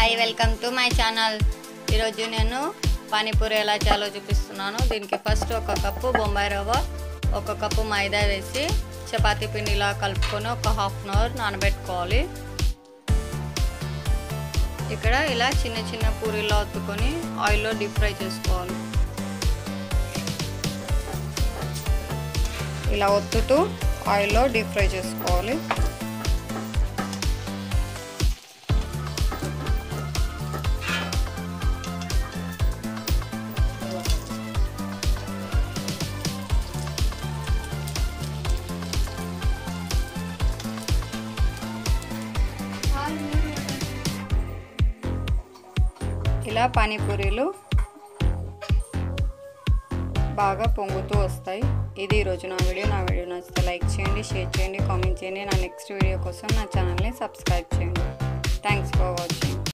hi welcome to my channel ఈరోజు నేను పానీపూరి ఎలా చేయాలో చూపిస్తున్నాను దీనికి ఫస్ట్ ఒక కప్పు బొంబాయి రవ్వ ఒక కప్పు మైదా వేసి చపాతీ పిండిలా కలుపుకొని ఒక హాఫ్ అన్ అవర్ నానబెట్టుకోవాలి ఇక్కడ ఇలా చిన్న చిన్న పూరీలా ఒత్తుకొని ఆయిల్లో డీప్ ఫ్రై చేసుకోవాలి ఇలా ఒత్తుతూ ఆయిల్లో డీప్ ఫ్రై చేసుకోవాలి ఇలా పానీపూరీలు బాగా పొంగుతూ వస్తాయి ఇది ఈరోజు నా వీడియో నా వీడియో నచ్చితే లైక్ చేయండి షేర్ చేయండి కామెంట్ చేయండి నా నెక్స్ట్ వీడియో కోసం నా ఛానల్ని సబ్స్క్రైబ్ చేయండి థ్యాంక్స్